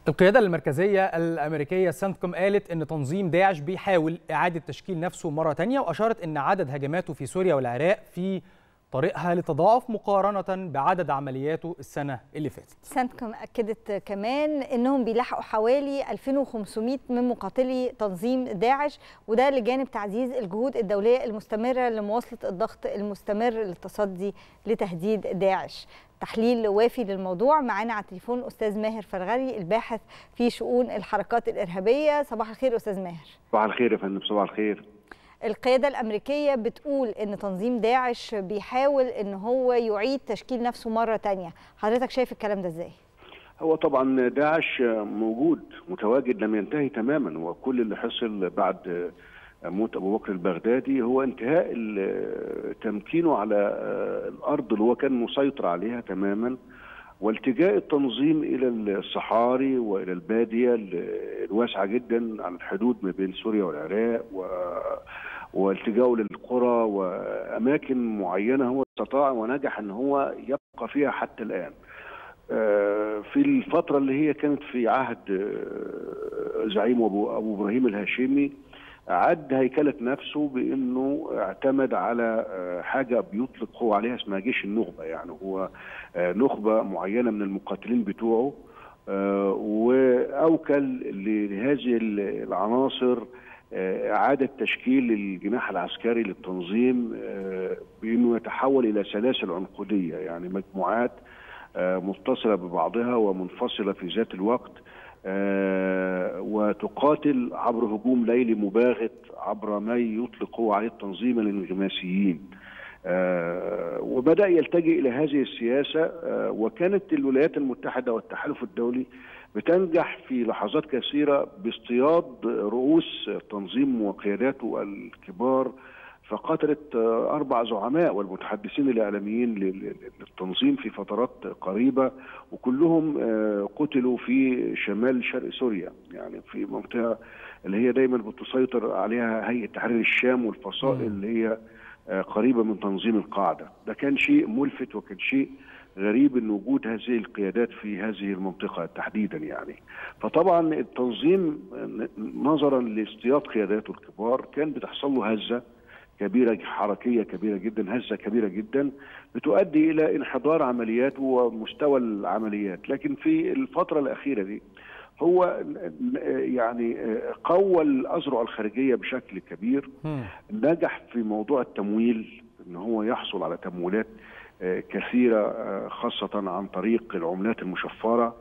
القيادة المركزية الأمريكية سنتكوم قالت أن تنظيم داعش بيحاول إعادة تشكيل نفسه مرة تانية وأشارت أن عدد هجماته في سوريا والعراق في طريقها لتضاعف مقارنة بعدد عملياته السنة اللي فاتت سنتكوم أكدت كمان أنهم بيلاحقوا حوالي 2500 من مقاتلي تنظيم داعش وده لجانب تعزيز الجهود الدولية المستمرة لمواصلة الضغط المستمر للتصدي لتهديد داعش تحليل وافي للموضوع معانا على التليفون أستاذ ماهر فرغري الباحث في شؤون الحركات الإرهابية صباح الخير أستاذ ماهر صباح الخير يا فندم صباح الخير القيادة الأمريكية بتقول إن تنظيم داعش بيحاول إن هو يعيد تشكيل نفسه مرة تانية حضرتك شايف الكلام ده إزاي؟ هو طبعا داعش موجود متواجد لم ينتهي تماما وكل اللي حصل بعد موت ابو بكر البغدادي هو انتهاء تمكينه على الارض اللي هو كان مسيطر عليها تماما والتجاء التنظيم الى الصحاري والى الباديه الواسعه جدا على الحدود ما بين سوريا والعراق و والتجاؤه للقرى واماكن معينه هو استطاع ونجح ان هو يبقى فيها حتى الان. في الفتره اللي هي كانت في عهد زعيم ابو ابو ابراهيم الهاشمي عد هيكله نفسه بانه اعتمد على حاجه بيطلق هو عليها اسمها جيش النخبه يعني هو نخبه معينه من المقاتلين بتوعه واوكل لهذه العناصر اعاده تشكيل الجناح العسكري للتنظيم بانه يتحول الى سلاسل عنقوديه يعني مجموعات متصله ببعضها ومنفصله في ذات الوقت آه وتقاتل عبر هجوم ليلي مباغت عبر ما يطلق هو عليه التنظيم الانغماسيين آه وبدا يلتجئ الى هذه السياسه آه وكانت الولايات المتحده والتحالف الدولي بتنجح في لحظات كثيره باصطياد رؤوس التنظيم وقياداته الكبار فقتلت اربع زعماء والمتحدثين الاعلاميين للتنظيم في فترات قريبه وكلهم قتلوا في شمال شرق سوريا يعني في منطقه اللي هي دايما بتسيطر عليها هيئه تحرير الشام والفصائل اللي هي قريبه من تنظيم القاعده ده كان شيء ملفت وكان شيء غريب ان وجود هذه القيادات في هذه المنطقه تحديدا يعني فطبعا التنظيم نظرا لاصطياد قياداته الكبار كان بتحصل له هزه كبيره حركيه كبيره جدا هزه كبيره جدا بتؤدي الى انحدار عملياته ومستوى العمليات لكن في الفتره الاخيره دي هو يعني قوى الاذرع الخارجيه بشكل كبير نجح في موضوع التمويل ان هو يحصل على تمويلات كثيره خاصه عن طريق العملات المشفره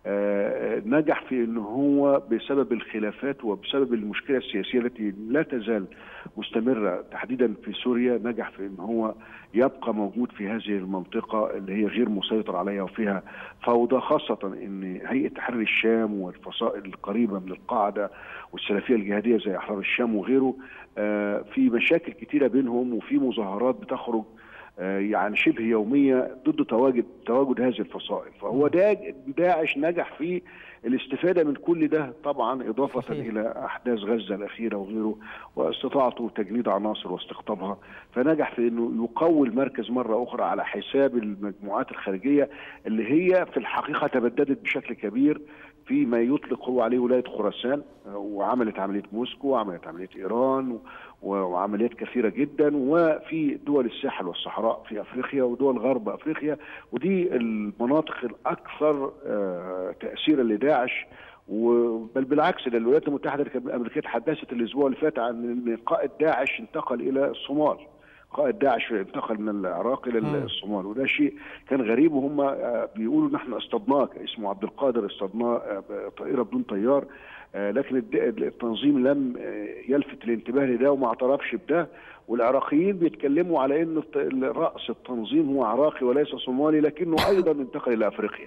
آه نجح في ان هو بسبب الخلافات وبسبب المشكله السياسيه التي لا تزال مستمره تحديدا في سوريا نجح في ان هو يبقى موجود في هذه المنطقه اللي هي غير مسيطر عليها وفيها فوضى خاصه ان هيئه تحرير الشام والفصائل القريبه من القاعده والسلفيه الجهاديه زي احرار الشام وغيره آه في مشاكل كثيره بينهم وفي مظاهرات بتخرج يعني شبه يوميه ضد تواجد تواجد هذه الفصائل فهو داعش نجح في الاستفاده من كل ده طبعا اضافه صحيح. الى احداث غزه الاخيره وغيره واستطاعته تجنيد عناصر واستقطابها فنجح في انه يقوي المركز مره اخرى على حساب المجموعات الخارجيه اللي هي في الحقيقه تبددت بشكل كبير فيما يطلق هو عليه ولايه خراسان وعملت عمليه موسكو وعملت عمليه ايران وعمليات كثيره جدا وفي دول الساحل والصحراء في افريقيا ودول غرب افريقيا ودي المناطق الاكثر تاثيرا لداعش بل بالعكس ده الولايات المتحده الامريكيه تحدثت الاسبوع اللي فات عن ان قائد داعش انتقل الى الصومال قائد داعش انتقل من العراق الى الصومال وده شيء كان غريب وهم بيقولوا نحن اصطدناك اسمه عبد القادر اصطدناه طائره بدون طيار لكن التنظيم لم يلفت الانتباه لده وما اعترفش بده والعراقيين بيتكلموا على ان راس التنظيم هو عراقي وليس صومالي لكنه ايضا انتقل الى افريقيا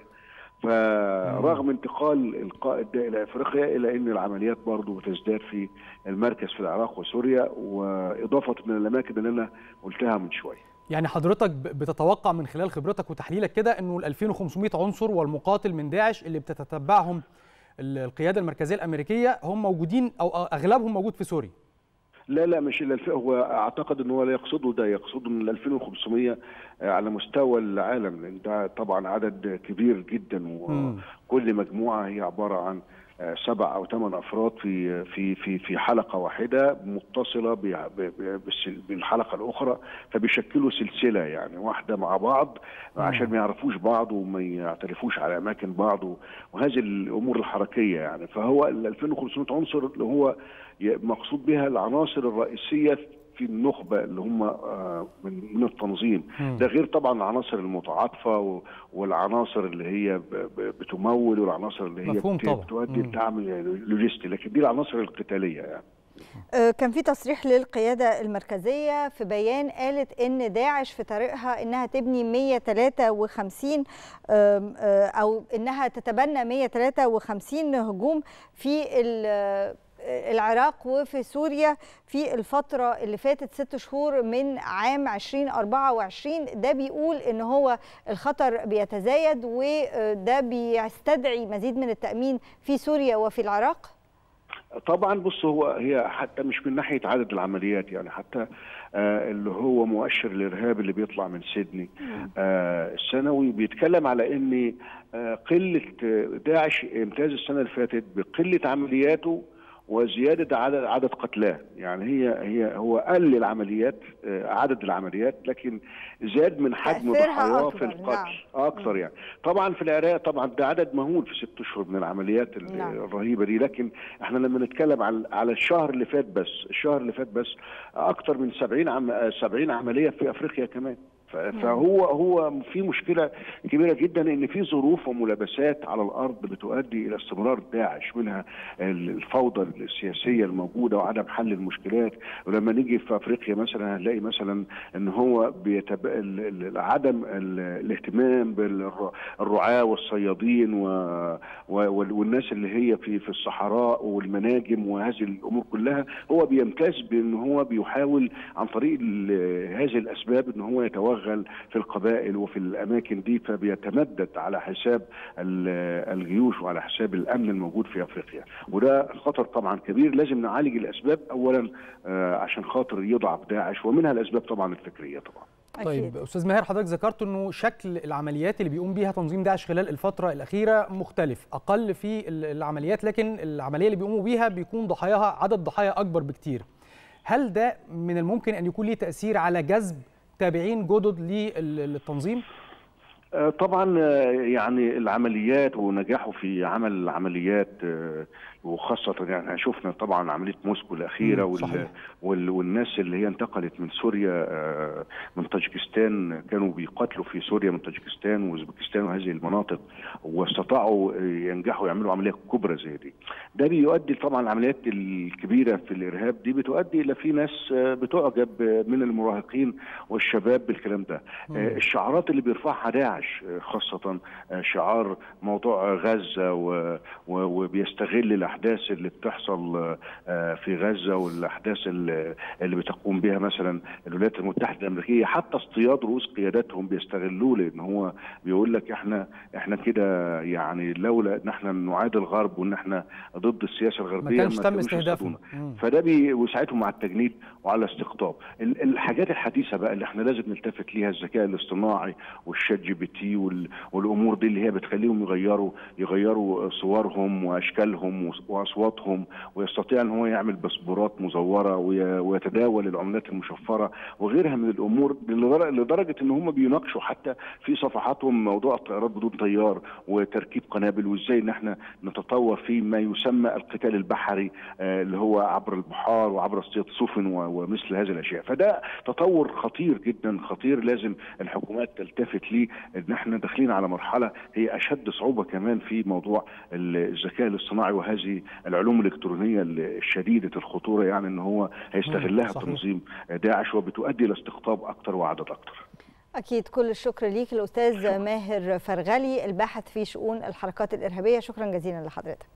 فرغم انتقال القائد ده الى افريقيا الا ان العمليات برضه تزداد في المركز في العراق وسوريا واضافه من الاماكن اللي انا قلتها من شويه. يعني حضرتك بتتوقع من خلال خبرتك وتحليلك كده انه ال 2500 عنصر والمقاتل من داعش اللي بتتبعهم القياده المركزيه الامريكيه هم موجودين او اغلبهم موجود في سوريا. لا لا مش ال هو اعتقد ان هو لا يقصده ده يقصده من ال 2500 على مستوى العالم لان ده طبعا عدد كبير جدا و... كل مجموعه هي عباره عن سبع او ثمان افراد في في في في حلقه واحده متصله بالحلقه الاخرى فبيشكلوا سلسله يعني واحده مع بعض عشان ما يعرفوش بعض وما يعترفوش على اماكن بعض وهذه الامور الحركيه يعني فهو ال 2500 عنصر اللي هو مقصود بها العناصر الرئيسيه في النخبه اللي هم من من التنظيم ده غير طبعا العناصر المتعاطفه والعناصر اللي هي بتمول والعناصر اللي هي مفهوم طبعا. بتؤدي الدعم اللوجستي لكن دي العناصر القتاليه يعني كان في تصريح للقيادة المركزية في بيان قالت إن داعش في طريقها إنها تبني 153 أو إنها تتبنى 153 هجوم في العراق وفي سوريا في الفترة اللي فاتت ست شهور من عام 2024 ده بيقول ان هو الخطر بيتزايد وده بيستدعي مزيد من التأمين في سوريا وفي العراق طبعا بص هو هي حتى مش من ناحيه عدد العمليات يعني حتى آه اللي هو مؤشر الارهاب اللي بيطلع من سيدني آه السنوي بيتكلم على ان آه قله داعش امتاز السنه اللي فاتت بقله عملياته وزياده عدد عدد قتلاه يعني هي هي هو قل العمليات عدد العمليات لكن زاد من حجم ضحاياه في القتل نعم. اكثر يعني طبعا في العراق طبعا ده عدد مهول في ست اشهر من العمليات نعم. الرهيبه دي لكن احنا لما نتكلم على على الشهر اللي فات بس الشهر اللي فات بس اكثر من 70 عم 70 عمليه في افريقيا كمان فهو هو في مشكله كبيره جدا ان في ظروف وملابسات على الارض بتؤدي الى استمرار داعش منها الفوضى السياسيه الموجوده وعدم حل المشكلات ولما نيجي في افريقيا مثلا هنلاقي مثلا ان هو بيتب... عدم الاهتمام بالرعاه والصيادين و... و... والناس اللي هي في في الصحراء والمناجم وهذه الامور كلها هو بيمتاز بان هو بيحاول عن طريق هذه الاسباب ان هو يتوغل في القبائل وفي الاماكن دي فبيتمدد على حساب الجيوش وعلى حساب الامن الموجود في افريقيا وده خطر طبعا كبير لازم نعالج الاسباب اولا عشان خاطر يضعف داعش ومنها الاسباب طبعا الفكريه طبعا طيب استاذ ماهر حضرتك ذكرت انه شكل العمليات اللي بيقوم بيها تنظيم داعش خلال الفتره الاخيره مختلف اقل في العمليات لكن العمليه اللي بيقوموا بيها بيكون ضحاياها عدد ضحايا اكبر بكتير هل ده من الممكن ان يكون ليه تاثير على جذب تابعين جدد للتنظيم؟ طبعا يعني العمليات ونجاحه في عمل العمليات وخاصة يعني شفنا طبعا عملية موسكو الأخيرة وال وال والناس اللي هي انتقلت من سوريا من طاجكستان كانوا بيقاتلوا في سوريا من طاجكستان وأوزبكستان وهذه المناطق واستطاعوا ينجحوا يعملوا عملية كبرى زي دي. ده بيؤدي طبعا العمليات الكبيرة في الإرهاب دي بتؤدي إلى في ناس بتعجب من المراهقين والشباب بالكلام ده. مم. الشعارات اللي بيرفعها داعش خاصة شعار موضوع غزة وبيستغل الاحداث اللي بتحصل في غزه والاحداث اللي بتقوم بها مثلا الولايات المتحده الامريكيه حتى اصطياد رؤوس قياداتهم بيستغلوه لان هو بيقول لك احنا احنا كده يعني لولا ان احنا نعادي الغرب وان احنا ضد السياسه الغربيه ما كانش تم استهدافهم فده بيساعدهم على التجنيد وعلى الاستقطاب الحاجات الحديثه بقى اللي احنا لازم نلتفت ليها الذكاء الاصطناعي والشات جي بي تي والامور دي اللي هي بتخليهم يغيروا يغيروا صورهم واشكالهم واصواتهم ويستطيع ان هو يعمل باسبورات مزوره ويتداول العملات المشفره وغيرها من الامور لدرجه ان هم بيناقشوا حتى في صفحاتهم موضوع الطيارات بدون طيار وتركيب قنابل وازاي ان احنا نتطور في ما يسمى القتال البحري اللي هو عبر البحار وعبر اصطياد سفن ومثل هذه الاشياء فده تطور خطير جدا خطير لازم الحكومات تلتفت ليه ان احنا داخلين على مرحله هي اشد صعوبه كمان في موضوع الذكاء الاصطناعي وهذه العلوم الالكترونيه الشديده الخطوره يعني ان هو هيستغلها صحيح. تنظيم داعش وبتؤدي الى استقطاب اكثر وعدد اكثر. اكيد كل الشكر ليك الاستاذ ماهر فرغلي الباحث في شؤون الحركات الارهابيه شكرا جزيلا لحضرتك.